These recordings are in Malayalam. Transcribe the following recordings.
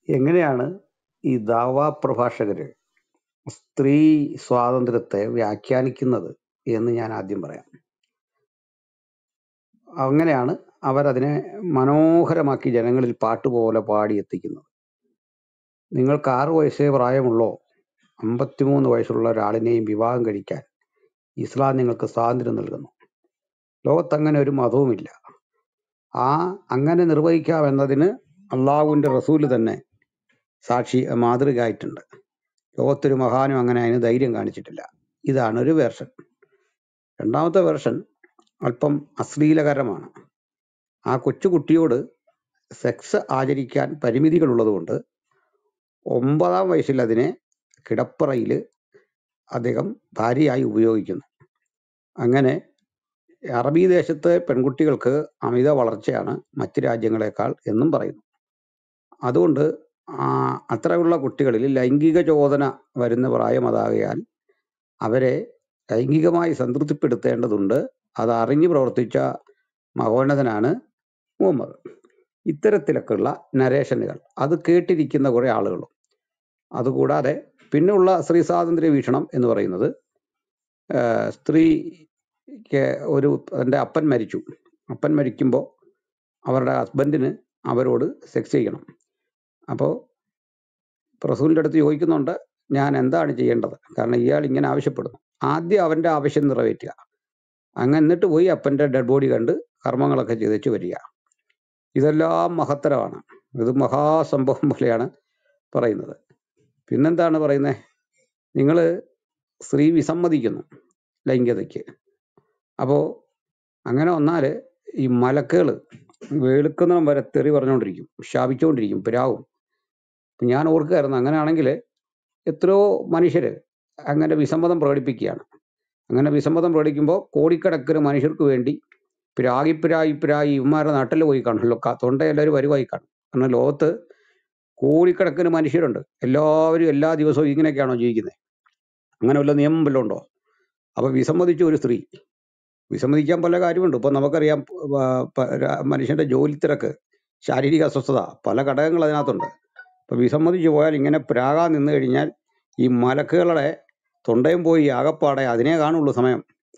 എങ്ങനെയാണ് ഈ ദാവാ പ്രഭാഷകര് സ്ത്രീ സ്വാതന്ത്ര്യത്തെ വ്യാഖ്യാനിക്കുന്നത് എന്ന് ഞാൻ ആദ്യം പറയാം അങ്ങനെയാണ് അവരതിനെ മനോഹരമാക്കി ജനങ്ങളിൽ പാട്ടുപോലെ പാടി എത്തിക്കുന്നത് നിങ്ങൾക്ക് ആറ് വയസ്സേ പ്രായമുള്ളോ അമ്പത്തിമൂന്ന് വയസ്സുള്ള ഒരാളിനെയും വിവാഹം കഴിക്കാൻ ഇസ്ലാം നിങ്ങൾക്ക് സ്വാതന്ത്ര്യം നൽകുന്നു ലോകത്തങ്ങനെ ഒരു മതവുമില്ല ആ അങ്ങനെ നിർവഹിക്കാം എന്നതിന് അള്ളാഹുവിന്റെ റസൂല് തന്നെ സാക്ഷി മാതൃകയായിട്ടുണ്ട് ലോകത്തൊരു മഹാനും അങ്ങനെ അതിന് ധൈര്യം കാണിച്ചിട്ടില്ല ഇതാണ് ഒരു വേർഷൻ രണ്ടാമത്തെ വേർഷൻ അല്പം അശ്ലീലകരമാണ് ആ കൊച്ചുകുട്ടിയോട് സെക്സ് ആചരിക്കാൻ പരിമിതികൾ ഉള്ളതുകൊണ്ട് ഒമ്പതാം വയസ്സിൽ അതിനെ കിടപ്പറയിൽ അദ്ദേഹം ഭാര്യയായി ഉപയോഗിക്കുന്നു അങ്ങനെ അറബി ദേശത്തെ പെൺകുട്ടികൾക്ക് അമിത വളർച്ചയാണ് മറ്റ് രാജ്യങ്ങളെക്കാൾ എന്നും പറയുന്നു അതുകൊണ്ട് ആ അത്തരമുള്ള കുട്ടികളിൽ ലൈംഗിക ചോദന വരുന്ന പ്രായം അതാകയാൽ അവരെ ലൈംഗികമായി സംതൃപ്തിപ്പെടുത്തേണ്ടതുണ്ട് അത് അറിഞ്ഞു പ്രവർത്തിച്ച മഹോന്നതനാണ് മുഹമ്മദ് ഇത്തരത്തിലൊക്കെയുള്ള നരേഷനുകൾ അത് കേട്ടിരിക്കുന്ന കുറെ ആളുകളും അതുകൂടാതെ പിന്നെയുള്ള സ്ത്രീ സ്വാതന്ത്ര്യ വീക്ഷണം എന്ന് പറയുന്നത് ആഹ് സ്ത്രീക്ക് ഒരു എൻ്റെ അപ്പൻ മരിച്ചു അപ്പൻ മരിക്കുമ്പോൾ അവരുടെ ഹസ്ബൻഡിന് അവരോട് സെക്സ് ചെയ്യണം അപ്പോൾ റസൂലിൻ്റെ അടുത്ത് ചോദിക്കുന്നുണ്ട് ഞാൻ എന്താണ് ചെയ്യേണ്ടത് കാരണം ഇയാൾ ഇങ്ങനെ ആവശ്യപ്പെടുന്നു ആദ്യം അവൻ്റെ ആവശ്യം നിറവേറ്റുക അങ്ങ് എന്നിട്ട് പോയി അപ്പൻ്റെ ഡെഡ് ബോഡി കണ്ട് കർമ്മങ്ങളൊക്കെ ചെയ്തേച്ച് വരിക ഇതെല്ലാം മഹത്തരമാണ് ഇത് മഹാസംഭവം പോലെയാണ് പറയുന്നത് പിന്നെന്താണ് പറയുന്നത് നിങ്ങൾ സ്ത്രീ വിസമ്മതിക്കുന്നു ലൈംഗികതയ്ക്ക് അപ്പോൾ അങ്ങനെ വന്നാൽ ഈ മലക്കുകൾ വെളുക്കുന്നിടം വരെ തെറി പറഞ്ഞുകൊണ്ടിരിക്കും ശാപിച്ചുകൊണ്ടിരിക്കും പിരാവും ഇപ്പം ഞാൻ ഓർക്കുകയായിരുന്നു അങ്ങനെയാണെങ്കിൽ എത്രയോ മനുഷ്യർ അങ്ങനെ വിസമ്മതം പ്രകടിപ്പിക്കുകയാണ് അങ്ങനെ വിസമ്മതം പ്രകടിക്കുമ്പോൾ കോടിക്കണക്കിന് മനുഷ്യർക്ക് വേണ്ടി പിരാഗി പിരാഗി പിരാഗി ഇവന്മാരുടെ നാട്ടിൽ പോയി കാണുമല്ലോ ക- തൊണ്ടയെല്ലാവരും വരുവായി കാണും കാരണം ലോകത്ത് കോടിക്കണക്കിന് മനുഷ്യരുണ്ട് എല്ലാവരും എല്ലാ ദിവസവും ഇങ്ങനെയൊക്കെയാണോ ജീവിക്കുന്നത് അങ്ങനെ വല്ല നിയമം വല്ലതും ഉണ്ടോ അപ്പൊ വിസമ്മതിച്ച ഒരു സ്ത്രീ വിസമ്മതിക്കാൻ പല കാര്യമുണ്ട് ഇപ്പൊ നമുക്കറിയാം പ- പ- ര- മനുഷ്യന്റെ ജോലി തിരക്ക് ശാരീരിക അസ്വസ്ഥത പല ഘടകങ്ങൾ അതിനകത്തുണ്ട് അപ്പൊ വിസമ്മതിച്ചു പോയാൽ ഇങ്ങനെ പ്രാകാൻ നിന്ന് കഴിഞ്ഞാൽ ഈ മലക്കുകളുടെ തൊണ്ടയും പോയി ആകപ്പാടെ അതിനെ കാണുള്ളൂ സമയം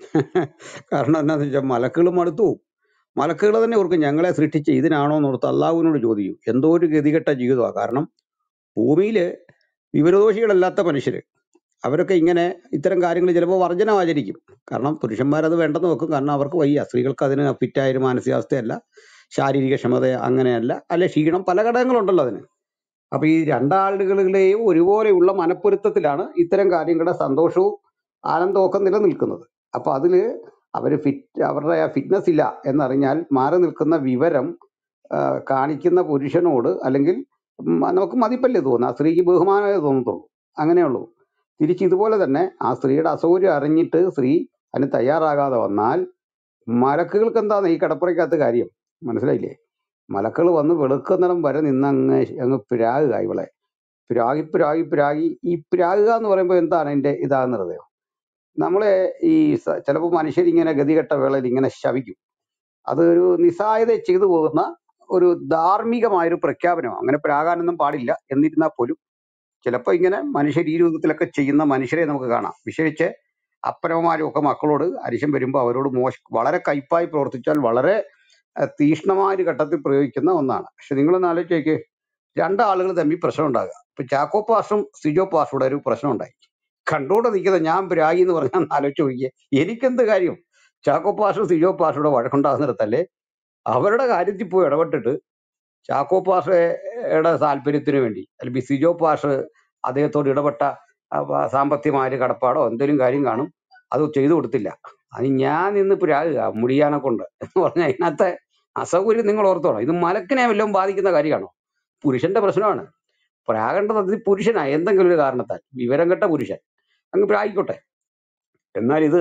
കാരണം എന്താന്ന് വെച്ചാൽ മലക്കുകൾ മടുത്തു പോകും മലക്കുകൾ തന്നെ ഓർക്കും ഞങ്ങളെ സൃഷ്ടിച്ച് ഇതിനാണോ എന്ന് ഓർത്ത് അള്ളാഹുവിനോട് ചോദിക്കും എന്തോ ഒരു ഗതികെട്ട ജീവിതമാണ് കാരണം ഭൂമിയിൽ വിവരദോഷികളല്ലാത്ത മനുഷ്യര് അവരൊക്കെ ഇങ്ങനെ ഇത്തരം കാര്യങ്ങൾ ചിലപ്പോൾ വർജനം ആചരിക്കും കാരണം പുരുഷന്മാരത് വേണ്ടെന്ന് വെക്കും കാരണം അവർക്ക് വയ്യ സ്ത്രീകൾക്ക് അതിന് ഫിറ്റായ ഒരു മാനസികാവസ്ഥയല്ല ശാരീരിക ക്ഷമത അങ്ങനെയല്ല അല്ലെ ക്ഷീണം പല ഘടകങ്ങളുണ്ടല്ലോ അതിന് അപ്പൊ ഈ രണ്ടാളുകളിലെയും ഒരുപോലെയുള്ള മനപ്പൊരുത്തത്തിലാണ് ഇത്തരം കാര്യങ്ങളുടെ സന്തോഷവും ആനന്ദവും ഒക്കെ നിലനിൽക്കുന്നത് അപ്പൊ അതില് അവര് ഫിറ്റ് അവരുടെ ഫിറ്റ്നസ് ഇല്ല എന്നറിഞ്ഞാൽ മാറി നിൽക്കുന്ന വിവരം ആ, കാണിക്കുന്ന പുരുഷനോട് അല്ലെങ്കിൽ ഉം, നമുക്ക് മതിപ്പല്ലേ തോന്നുക ആ സ്ത്രീക്ക് ബഹുമാനമേ തോന്നത്തുള്ളൂ അങ്ങനെയുള്ളൂ തിരിച്ച് ഇതുപോലെ തന്നെ ആ സ്ത്രീയുടെ അസൗകര്യം അറിഞ്ഞിട്ട് സ്ത്രീ അതിന് തയ്യാറാകാതെ വന്നാൽ മലക്കുകൾക്ക് എന്താണ് ഈ കിടപ്പുറയ്ക്കകത്ത് കാര്യം മനസ്സിലായില്ലേ മലക്കൾ വന്ന് വെളുക്കുന്നിടം വരെ നിന്ന് അങ്ങ് അങ്ങ് പിരാകുക ഇവളെ പിരാഗി പിരാഗി പിരാഗി ഈ പിരാകുക എന്ന് പറയുമ്പോൾ എന്താണ് അതിന്റെ ഇതാകുന്നത് നമ്മളെ ഈ സ- ചിലപ്പോൾ മനുഷ്യരിങ്ങനെ ഗതികെട്ട വേളയിൽ ഇങ്ങനെ ശവിക്കും അത് ഒരു നിസ്സായത ചെയ്തു പോകുന്ന ഒരു ധാർമ്മികമായൊരു പ്രഖ്യാപനമാണ് അങ്ങനെ പ്രാകാനൊന്നും പാടില്ല എന്നിരുന്നാൽ പോലും ചിലപ്പോൾ ഇങ്ങനെ മനുഷ്യർ ഈ രൂപത്തിലൊക്കെ ചെയ്യുന്ന മനുഷ്യരെ നമുക്ക് കാണാം വിശേഷിച്ച് അപ്പനമ്മമാരും ഒക്കെ മക്കളോട് അരിശം വരുമ്പോൾ അവരോട് മോശ വളരെ കയ്പായി പ്രവർത്തിച്ചാൽ വളരെ അഹ് തീക്ഷ്ണമായ ഒരു ഘട്ടത്തിൽ പ്രയോഗിക്കുന്ന ഒന്നാണ് പക്ഷെ നിങ്ങളൊന്ന് ആലോചിച്ചേക്ക് രണ്ടാളുകൾ തമ്മിൽ പ്രശ്നം ഉണ്ടാകുക ഇപ്പൊ ചാക്കോ പാഷും സിജോ പാഷൂടെ ഒരു പ്രശ്നം ഉണ്ടായി കണ്ടോണ്ട് നിൽക്കുന്ന ഞാൻ പ്രാഗി എന്ന് പറഞ്ഞാൽ ഒന്ന് ആലോചിച്ച് നോക്കിയേ എനിക്കെന്ത് കാര്യം ചാക്കോ പാഷും സിജോ പാഷൂടെ വഴക്കുണ്ടാകുന്നിടത്തല്ലേ അവരുടെ കാര്യത്തിൽ പോയി ഇടപെട്ടിട്ട് ചാക്കോ പാഷയുടെ താല്പര്യത്തിന് വേണ്ടി അല്ലെങ്കിൽ സിജോ പാഷ് അദ്ദേഹത്തോട് ഇടപെട്ട ആ, വ- സാമ്പത്തികമായ ഒരു കടപ്പാടോ എന്തെങ്കിലും കാര്യം കാണും അത് ചെയ്തു കൊടുത്തില്ല അത് ഞാൻ നിന്ന് പ്രാകുക മുടിയാനെ കൊണ്ട് എന്ന് പറഞ്ഞാൽ ഇതിനകത്തെ അസൗകര്യം നിങ്ങൾ ഓർത്തോണം ഇത് മലക്കിനെ വല്ലതും ബാധിക്കുന്ന കാര്യമാണോ പുരുഷന്റെ പ്രശ്നമാണ് പ്രാകേണ്ടത് അത് പുരുഷനാ എന്തെങ്കിലും ഒരു കാരണത്താൽ വിവരം കെട്ട പുരുഷൻ അങ്ങ് പ്രായിക്കോട്ടെ എന്നാൽ ഇത്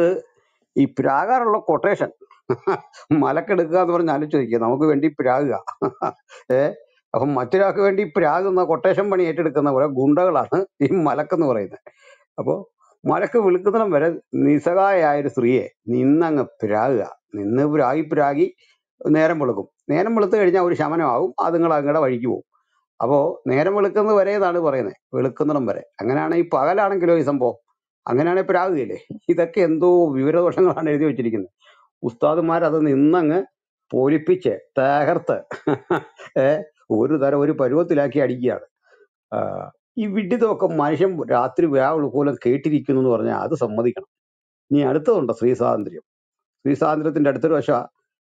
ഈ പ്രാകാറുള്ള കൊട്ടേഷൻ മലക്കെടുക്കുക എന്ന് പറഞ്ഞ് ആലോചിച്ച് നോക്കിക്കുക നമുക്ക് വേണ്ടി പ്രാകുക ഏ അപ്പം മറ്റൊരാൾക്ക് വേണ്ടി പ്രാകുന്ന കൊട്ടേഷൻ പണി ഏറ്റെടുക്കുന്ന കുറെ ഗുണ്ടകളാണ് ഈ മലക്കെന്ന് പറയുന്നത് അപ്പോൾ മലക്ക് വിളിക്കുന്നിടം വരെ നിസ്സഹായായ ഒരു സ്ത്രീയെ നിന്നങ്ങ് പ്രാകുക നിന്ന് പ്രാഗി പ്രാഗി നേരം വെളുക്കും നേരം വെളുത്ത് കഴിഞ്ഞാൽ ഒരു ശമനമാകും അത് നിങ്ങൾ അങ്ങയുടെ വഴിക്ക് പോകും അപ്പോ നേരം വെളുക്കുന്നത് വരെ എന്നാണ് പറയുന്നത് വെളുക്കുന്നിടം വരെ അങ്ങനെയാണെങ്കിൽ പകലാണെങ്കിലോ ഈ സംഭവം അങ്ങനെയാണെങ്കിൽ പ്രാകുകയില്ലേ ഇതൊക്കെ എന്തോ വിവരദോഷങ്ങളാണ് എഴുതി വെച്ചിരിക്കുന്നത് ഉസ്താദുമാർ അത് നിന്നങ്ങ് പൊലിപ്പിച്ച് തകർത്ത് ഏ, ഒരു തരം ഒരു പരുവത്തിലാക്കി അടിക്കുകയാണ് ആ, ഈ വിഡിതമൊക്കെ മനുഷ്യൻ രാത്രി വ്യാവുള്ള കേട്ടിരിക്കുന്നു എന്ന് പറഞ്ഞാൽ അത് സമ്മതിക്കണം ഇനി അടുത്തതുണ്ട് സ്ത്രീ സ്വാതന്ത്ര്യം സ്ത്രീ സ്വാതന്ത്ര്യത്തിന്റെ അടുത്തൊരു വശ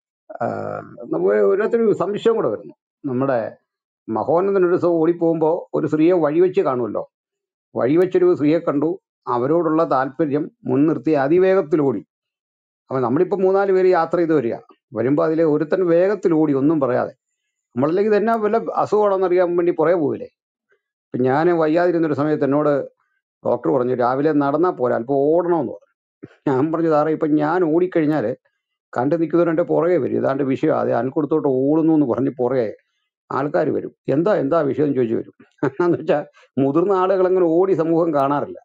നമുക്ക് ഓരോരുത്തരും സംശയം കൂടെ വരുന്നു നമ്മുടെ മഹോന്നതൻ ഒരു ദിവസം ഓടിപ്പോകുമ്പോൾ ഒരു സ്ത്രീയെ വഴിവെച്ച് കാണുമല്ലോ വഴിവെച്ചൊരു സ്ത്രീയെ കണ്ടു അവരോടുള്ള താല്പര്യം മുൻനിർത്തി അതിവേഗത്തിൽ ഓടി അപ്പൊ നമ്മളിപ്പോ മൂന്നാല് പേര് യാത്ര ചെയ്ത് വരിക വരുമ്പോ അതിലെ ഒരുത്തൻ വേഗത്തിൽ ഓടി ഒന്നും പറയാതെ നമ്മളല്ലെങ്കിൽ തന്നെ വല്ല അസുഖമാണെന്ന് അറിയാൻ വേണ്ടി പുറകെ പോവില്ലേ ഇപ്പൊ ഞാൻ വയ്യാതിരുന്നൊരു സമയത്ത് എന്നോട് ഡോക്ടർ പറഞ്ഞു രാവിലെ നടന്നാൽ പോരാ അല്പം ഓടണമെന്ന് പറഞ്ഞു ഞാൻ പറഞ്ഞു സാറേ ഇപ്പൊ ഞാൻ ഓടിക്കഴിഞ്ഞാല് കണ്ടു നിൽക്കുന്നവർ എൻ്റെ പുറകെ വരും ഇതാണ്ട് വിഷയം അതെ അൽക്കൊടുത്തോട്ട് ഓടുന്നു എന്ന് പറഞ്ഞ് പുറകെ ആൾക്കാർ വരും എന്താ എന്താ വിഷയം എന്ന് ചോദിച്ചു വരും എന്ന് വെച്ചാൽ മുതിർന്ന ആളുകൾ അങ്ങനെ ഓടി സമൂഹം കാണാറില്ല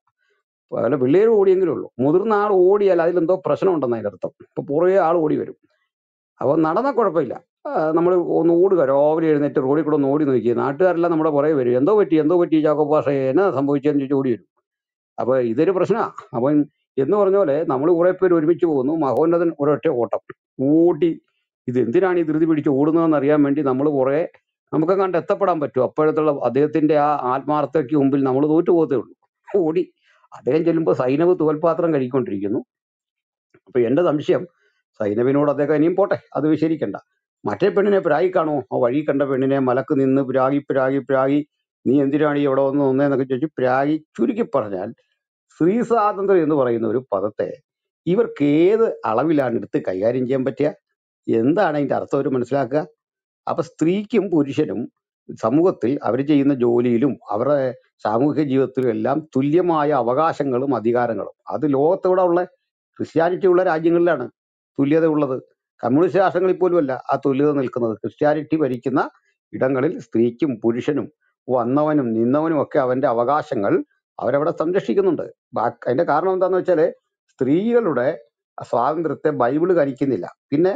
പല പിള്ളേർ ഓടിയെങ്കിലും ഉള്ളൂ മുതിർന്ന ആൾ ഓടിയാൽ അതിലെന്തോ പ്രശ്നമുണ്ടെന്ന് അതിന്റെ അർത്ഥം ഇപ്പൊ പുറകെ ആൾ ഓടി വരും അപ്പോൾ നടന്നാൽ കുഴപ്പമില്ല നമ്മൾ ഒന്ന് ഓടുക രാവിലെ എഴുന്നേറ്റ് റോഡിൽ കൂടെ ഒന്ന് ഓടി നോക്കി നാട്ടുകാരെല്ലാം നമ്മുടെ പുറകെ വരും എന്തോ പറ്റി എന്തോ പറ്റി ചാക്കോ പാഷേ എന്നാ സംഭവിച്ചതെന്ന് ചോദിച്ച് ഓടി വരും അപ്പൊ ഇതൊരു പ്രശ്നമാണ് അപ്പം എന്ന് പറഞ്ഞ പോലെ നമ്മൾ കുറെ പേര് ഒരുമിച്ച് പോകുന്നു മഹോന്നതൻ ഒരൊറ്റ ഓട്ടം ഓടി ഇത് എന്തിനാണ് ഈ ധൃതി പിടിച്ച് ഓടുന്നതെന്ന് അറിയാൻ വേണ്ടി നമ്മൾ പുറകെ നമുക്ക് കണ്ട് എത്തപ്പെടാൻ പറ്റും അപ്പോഴത്തുള്ള അദ്ദേഹത്തിന്റെ ആ ആത്മാർത്ഥതയ്ക്ക് മുമ്പിൽ നമ്മൾ തോറ്റു പോകത്തേ ഉള്ളൂ ഓടി അദ്ദേഹം ചെല്ലുമ്പോൾ സൈനവ് തുകൽപാത്രം കഴിക്കൊണ്ടിരിക്കുന്നു അപ്പൊ എന്റെ സംശയം സൈനവിനോട് അദ്ദേഹം ഇനിയും പോട്ടെ അത് വിശരിക്കണ്ട മറ്റേ പെണ്ണിനെ പ്രാഗി കാണുമോ ആ വഴി കണ്ട പെണ്ണിനെ മലക്ക് നിന്ന് പ്രാഗി പ്രാഗി പ്രാഗി നീ എന്തിനാണ് ഈ ഇവിടെ വന്ന് വന്നേന്നൊക്കെ ചോദിച്ചു പ്രാഗി ചുരുക്കി പറഞ്ഞാൽ സ്ത്രീ സ്വാതന്ത്ര്യം എന്ന് പറയുന്ന ഒരു പദത്തെ ഇവർക്ക് ഏത് അളവിലാണ് എടുത്ത് കൈകാര്യം ചെയ്യാൻ പറ്റുക എന്താണ് അതിന്റെ അർത്ഥം അവർ മനസ്സിലാക്കുക അപ്പൊ സ്ത്രീക്കും പുരുഷനും സമൂഹത്തിൽ അവർ ചെയ്യുന്ന ജോലിയിലും അവരുടെ സാമൂഹിക ജീവിതത്തിലും എല്ലാം തുല്യമായ അവകാശങ്ങളും അധികാരങ്ങളും അത് ലോകത്തെവിടെ ഉള്ള ക്രിസ്ത്യാനിറ്റി ഉള്ള രാജ്യങ്ങളിലാണ് തുല്യത ഉള്ളത് കമ്മ്യൂണിസ്റ്റ് രാഷ്ട്രങ്ങളിൽ പോലും അല്ല ആ തുല്യത നിൽക്കുന്നത് ക്രിസ്ത്യാനിറ്റി ഭരിക്കുന്ന ഇടങ്ങളിൽ സ്ത്രീക്കും പുരുഷനും വന്നവനും നിന്നവനും ഒക്കെ അവന്റെ അവകാശങ്ങൾ അവരവിടെ സംരക്ഷിക്കുന്നുണ്ട് ബാ- അതിന്റെ കാരണം എന്താന്ന് വെച്ചാല് സ്ത്രീകളുടെ സ്വാതന്ത്ര്യത്തെ ബൈബിള് കരിക്കുന്നില്ല പിന്നെ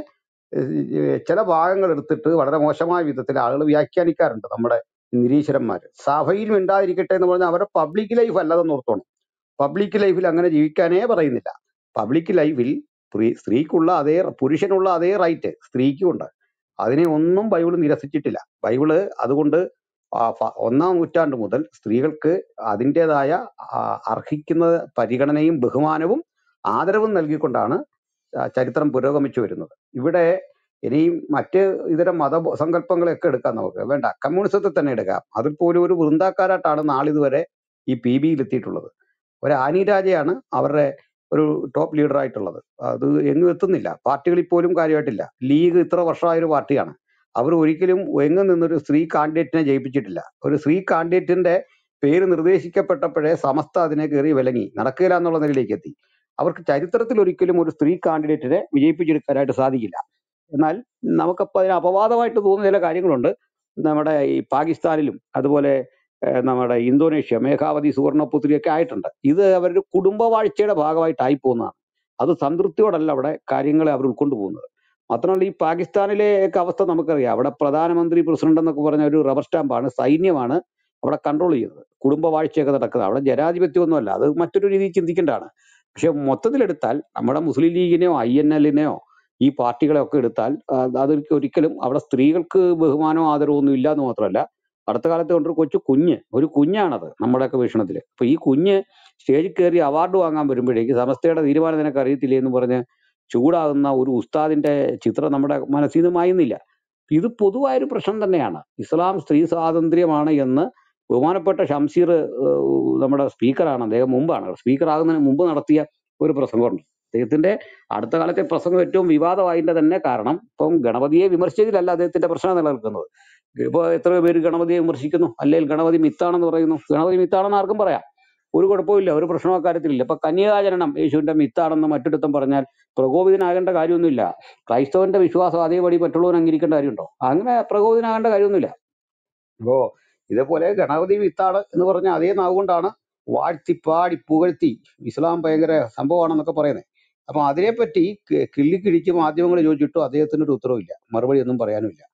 ഏഹ് ചില ഭാഗങ്ങൾ എടുത്തിട്ട് വളരെ മോശമായ വിധത്തിൽ ആളുകൾ വ്യാഖ്യാനിക്കാറുണ്ട് നമ്മുടെ നിരീശ്വരന്മാർ സഭയിൽ മിണ്ടാതിരിക്കട്ടെ എന്ന് പറഞ്ഞാൽ അവരുടെ പബ്ലിക് ലൈഫ് അല്ലാതെന്ന് ഓർത്തോണം പബ്ലിക് ലൈഫിൽ അങ്ങനെ ജീവിക്കാനേ പറയുന്നില്ല പബ്ലിക് ലൈഫിൽ സ്ത്രീ സ്ത്രീക്കുള്ള അതേ പുരുഷനുള്ള അതേ റൈറ്റ് സ്ത്രീക്കും ഉണ്ട് അതിനെ ഒന്നും ബൈബിൾ നിരസിച്ചിട്ടില്ല ബൈബിള് അതുകൊണ്ട് ആ ഫ- ഒന്നാം നൂറ്റാണ്ട് മുതൽ സ്ത്രീകൾക്ക് അതിൻ്റെതായ അർഹിക്കുന്ന പരിഗണനയും ബഹുമാനവും ആദരവും നൽകിക്കൊണ്ടാണ് ആ, ചരിത്രം പുരോഗമിച്ചു വരുന്നത് ഇവിടെ ഇനിയും മറ്റ് ഇതര മത സങ്കല്പങ്ങളെയൊക്കെ എടുക്കാം നമുക്ക് വേണ്ട കമ്മ്യൂണിസത്തെ തന്നെ എടുക്കാം അതിൽ പോലും ഒരു വൃന്ദാക്കാരായിട്ടാണ് നാളിതുവരെ ഈ പി ബിയിൽ എത്തിയിട്ടുള്ളത് ഒരു ആനി രാജയാണ് അവരുടെ ഒരു ടോപ്പ് ലീഡർ ആയിട്ടുള്ളത് അത് എങ്ങും എത്തുന്നില്ല പാർട്ടികളിൽ പോലും കാര്യമായിട്ടില്ല ലീഗ് ഇത്ര വർഷമായ ഒരു പാർട്ടിയാണ് അവർ ഒരിക്കലും എങ്ങും നിന്നൊരു സ്ത്രീ കാൻഡിഡേറ്റിനെ ജയിപ്പിച്ചിട്ടില്ല ഒരു സ്ത്രീ കാൻഡിഡേറ്റിന്റെ പേര് നിർദ്ദേശിക്കപ്പെട്ടപ്പോഴേ സമസ്ത അതിനെ കയറി വിലങ്ങി നടക്കില്ല എന്നുള്ള നിലയിലേക്ക് എത്തി അവർക്ക് ചരിത്രത്തിൽ ഒരിക്കലും ഒരു സ്ത്രീ കാൻഡിഡേറ്റിനെ വിജയിപ്പിച്ചെടുക്കാനായിട്ട് സാധിക്കില്ല എന്നാൽ നമുക്കപ്പോൾ അതിന് അപവാദമായിട്ട് തോന്നുന്ന ചില കാര്യങ്ങളുണ്ട് നമ്മുടെ ഈ പാകിസ്ഥാനിലും അതുപോലെ ഏഹ്, നമ്മുടെ ഇന്തോനേഷ്യ മേഘാവതി സുവർണപുത്രിയൊക്കെ ആയിട്ടുണ്ട് ഇത് അവരുടെ കുടുംബവാഴ്ചയുടെ ഭാഗമായിട്ടായി പോകുന്നതാണ് അത് സംതൃപ്തിയോടല്ല അവിടെ കാര്യങ്ങളെ അവർ ഉൾക്കൊണ്ടു പോകുന്നത് മാത്രമല്ല ഈ പാകിസ്ഥാനിലെ ഒക്കെ അവസ്ഥ നമുക്കറിയാം അവിടെ പ്രധാനമന്ത്രി പ്രസിഡന്റ് എന്നൊക്കെ പറഞ്ഞ ഒരു റബ്ബർ സ്റ്റാമ്പാണ് സൈന്യമാണ് അവിടെ കൺട്രോൾ ചെയ്യുന്നത് കുടുംബവാഴ്ചയൊക്കെ നടക്കുന്നത് അവിടെ ജനാധിപത്യമൊന്നുമല്ല അത് മറ്റൊരു രീതിയിൽ ചിന്തിക്കേണ്ടതാണ് പക്ഷെ മൊത്തത്തിലെടുത്താൽ നമ്മുടെ മുസ്ലിം ലീഗിനെയോ ഐ എൻ എല്ലിനെയോ ഈ പാർട്ടികളെ ഒക്കെ എടുത്താൽ ആ, അത് ഒരിക്കലും അവിടെ സ്ത്രീകൾക്ക് ബഹുമാനവും ആദരവും ഒന്നും ഇല്ല എന്ന് മാത്രമല്ല അടുത്ത കാലത്ത് കൊണ്ടൊരു കൊച്ചു കുഞ്ഞ് ഒരു കുഞ്ഞാണത് നമ്മുടെയൊക്കെ വീക്ഷണത്തിൽ അപ്പൊ ഈ കുഞ്ഞ് സ്റ്റേജിൽ കയറി അവാർഡ് വാങ്ങാൻ വരുമ്പോഴേക്ക് സമസ്തയുടെ തീരുമാനം നിനക്ക് അറിയത്തില്ലേ എന്ന് പറഞ്ഞ് ചൂടാകുന്ന ഒരു ഉസ്താദിന്റെ ചിത്രം നമ്മുടെ മനസ്സിൽ നിന്ന് മായുന്നില്ല ഇത് പൊതുവായൊരു പ്രശ്നം തന്നെയാണ് ഇസ്ലാം സ്ത്രീ സ്വാതന്ത്ര്യമാണ് എന്ന് ബഹുമാനപ്പെട്ട ഷംസീർ ഏഹ്, നമ്മുടെ സ്പീക്കറാണ് അദ്ദേഹം മുമ്പാണ് സ്പീക്കർ ആകുന്നതിന് മുമ്പ് നടത്തിയ ഒരു പ്രസംഗമുണ്ട് അദ്ദേഹത്തിന്റെ അടുത്ത കാലത്തെ പ്രസംഗം ഏറ്റവും വിവാദമായതിന്റെ തന്നെ കാരണം ഇപ്പം ഗണപതിയെ വിമർശിച്ചതിലല്ല അദ്ദേഹത്തിന്റെ പ്രശ്നം നിലനിൽക്കുന്നത് ഇപ്പൊ എത്രയോ പേര് ഗണപതിയെ വിമർശിക്കുന്നു അല്ലെങ്കിൽ ഗണപതി മിത്താണെന്ന് പറയുന്നു ഗണപതി മിത്താണെന്ന് ആർക്കും പറയാം ഒരു കുഴപ്പമില്ല ഒരു പ്രശ്നവും അക്കാര്യത്തിലില്ല ഇപ്പൊ കന്യകാചരണം യേശുവിന്റെ മിത്താണെന്ന് മറ്റൊരുത്തം പറഞ്ഞാൽ പ്രകോപിതനാകേണ്ട കാര്യമൊന്നുമില്ല ക്രൈസ്തവന്റെ വിശ്വാസം അതേപടി മറ്റുള്ളവർ അംഗീകരിക്കേണ്ട കാര്യമുണ്ടോ അങ്ങനെ പ്രകോപിതനാകേണ്ട കാര്യമൊന്നുമില്ല അപ്പോ ഇതേപോലെ ഗണപതി വിത്താണ് എന്ന് പറഞ്ഞ അതേ നാവ് കൊണ്ടാണ് വാഴ്ത്തി പാടി പുകഴ്ത്തി ഇസ്ലാം ഭയങ്കര സംഭവമാണെന്നൊക്കെ പറയുന്നത് അപ്പൊ അതിനെപ്പറ്റി കി- കിള്ളിക്കിഴിച്ച് മാധ്യമങ്ങൾ ചോദിച്ചിട്ടും അദ്ദേഹത്തിന് ഒരു ഉത്തരവില്ല മറുപടി ഒന്നും പറയാനുമില്ല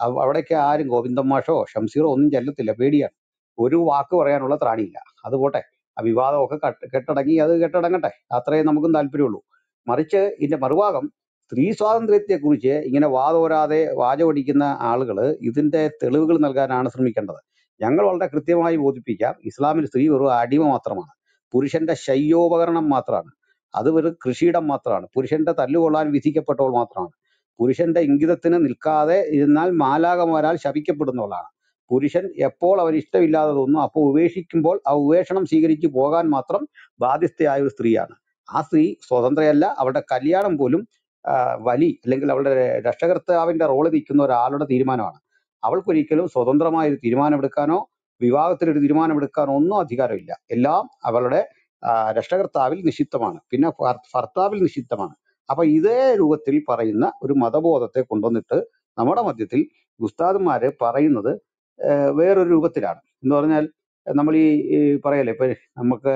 അവ- അവിടേക്ക് ആരും ഗോവിന്ദൻ മാഷോ ഷംസീറോ ഒന്നും ചെല്ലത്തില്ല പേടിയാണ് ഒരു വാക്ക് പറയാനുള്ള ത്രാണിയില്ല അത് പോട്ടെ ആ വിവാദമൊക്കെ കട്ട് കെട്ടടങ്ങി അത് കെട്ടടങ്ങട്ടെ അത്രയും നമുക്കും താല്പര്യമുള്ളൂ മറിച്ച് ഇതിന്റെ മറുഭാഗം സ്ത്രീ സ്വാതന്ത്ര്യത്തെ കുറിച്ച് ഇങ്ങനെ വാതോരാതെ വാചമടിക്കുന്ന ആളുകൾ ഇതിന്റെ തെളിവുകൾ നൽകാനാണ് ശ്രമിക്കേണ്ടത് ഞങ്ങൾ വളരെ കൃത്യമായി ബോധിപ്പിക്കാം ഇസ്ലാമിൽ സ്ത്രീ വെറും അടിമ മാത്രമാണ് പുരുഷന്റെ ശയ്യോപകരണം മാത്രമാണ് അത് വെറും കൃഷിയിടം മാത്രമാണ് പുരുഷന്റെ തല്ലുകൊള്ളാൻ വിധിക്കപ്പെട്ടവൾ മാത്രമാണ് പുരുഷന്റെ ഇംഗിതത്തിന് നിൽക്കാതെ ഇരുന്നാൽ മാലാകമാരാൽ ശപിക്കപ്പെടുന്നവളാണ് പുരുഷൻ എപ്പോൾ അവന് ഇഷ്ടമില്ലാതെ തോന്നുന്നു അപ്പോൾ ഉപേക്ഷിക്കുമ്പോൾ ആ ഉപേക്ഷണം സ്വീകരിച്ച് പോകാൻ മാത്രം ബാധ്യസ്ഥയായ ഒരു സ്ത്രീയാണ് ആ സ്ത്രീ സ്വതന്ത്രയല്ല അവളുടെ കല്യാണം പോലും ആ, വലി അല്ലെങ്കിൽ അവളുടെ രക്ഷകർത്താവിന്റെ റോളിൽ നിൽക്കുന്ന ഒരാളുടെ തീരുമാനമാണ് അവൾക്കൊരിക്കലും സ്വതന്ത്രമായ ഒരു തീരുമാനമെടുക്കാനോ വിവാഹത്തിൽ ഒരു തീരുമാനമെടുക്കാനോ ഒന്നും അധികാരമില്ല എല്ലാം അവളുടെ ആ, രക്ഷകർത്താവിൽ നിഷിദ്ധമാണ് പിന്നെ ഭർ- ഭർത്താവിൽ നിഷിദ്ധമാണ് അപ്പൊ ഇതേ രൂപത്തിൽ പറയുന്ന ഒരു മതബോധത്തെ കൊണ്ടുവന്നിട്ട് നമ്മുടെ മധ്യത്തിൽ ഉസ്താദന്മാര് പറയുന്നത് ഏഹ് വേറൊരു രൂപത്തിലാണ് എന്ന് പറഞ്ഞാൽ നമ്മൾ ഈ ഈ പറയല്ലേ ഇപ്പൊ നമുക്ക്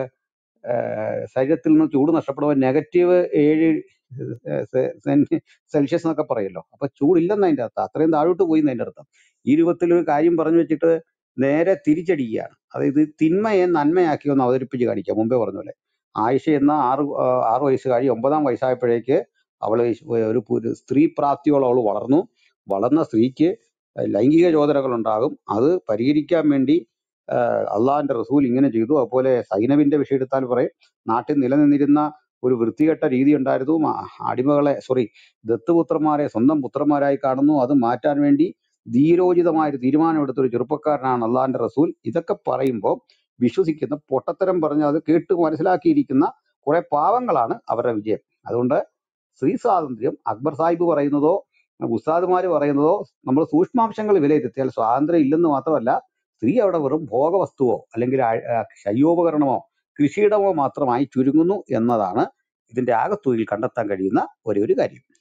ഏഹ് ശരീരത്തിൽ നിന്ന് ചൂട് നഷ്ടപ്പെടുമ്പോൾ നെഗറ്റീവ് ഏഴ് സെ- സെൻ- സെൽഷ്യസ് എന്നൊക്കെ പറയല്ലോ അപ്പൊ ചൂടില്ലെന്ന് അതിന്റെ അർത്ഥം അത്രയും താഴോട്ട് പോയി എന്നതിന്റെ അർത്ഥം ഈ രൂപത്തിൽ ഒരു കാര്യം പറഞ്ഞു വെച്ചിട്ട് നേരെ തിരിച്ചടിക്കുകയാണ് അതായത് തിന്മയെ നന്മയാക്കി ഒന്ന് അവതരിപ്പിച്ച് കാണിക്കുക മുമ്പേ പറഞ്ഞ പോലെ ആയിഷ എന്ന ആറ് ആ, ആറ് വയസ്സുകാരി ഒമ്പതാം വയസ്സായപ്പോഴേക്ക് അവള് ഒരു പുരു- സ്ത്രീ പ്രാപ്തിയോളം അവൾ വളർന്നു വളർന്ന സ്ത്രീക്ക് ലൈംഗിക ചോദനകൾ ഉണ്ടാകും അത് പരിഹരിക്കാൻ വേണ്ടി അള്ളാഹിന്റെ റസൂൽ ഇങ്ങനെ ചെയ്തു അതുപോലെ സൈനവിന്റെ വിഷയം എടുത്താൽ പറയും നാട്ടിൽ നിലനിന്നിരുന്ന ഒരു വൃത്തികെട്ട രീതി ഉണ്ടായിരുന്നു ആ അടിമകളെ സോറി ദത്തുപുത്രന്മാരെ സ്വന്തം പുത്രന്മാരായി കാണുന്നു അത് മാറ്റാൻ വേണ്ടി ധീരോചിതമായ ഒരു തീരുമാനമെടുത്ത ഒരു ചെറുപ്പക്കാരനാണ് അള്ളാഹിന്റെ റസൂൽ ഇതൊക്കെ പറയുമ്പോൾ വിശ്വസിക്കുന്ന പൊട്ടത്തരം പറഞ്ഞ് അത് കേട്ട് മനസ്സിലാക്കിയിരിക്കുന്ന കുറെ പാവങ്ങളാണ് അവരുടെ വിജയം അതുകൊണ്ട് സ്ത്രീ സ്വാതന്ത്ര്യം അക്ബർ സാഹിബ് പറയുന്നതോ ഉസ്താദുമാര് പറയുന്നതോ നമ്മൾ സൂക്ഷ്മാംശങ്ങൾ വിലയിരുത്തിയാൽ സ്വാതന്ത്ര്യം ഇല്ലെന്ന് മാത്രമല്ല സ്ത്രീ അവിടെ വെറും ഭോഗവസ്തുവോ അല്ലെങ്കിൽ ആ- ആ ശയ്യോപകരണമോ കൃഷിയിടമോ മാത്രമായി ചുരുങ്ങുന്നു എന്നതാണ് ഇതിന്റെ ആകത്തുകയിൽ കണ്ടെത്താൻ കഴിയുന്ന ഒരേ ഒരു കാര്യം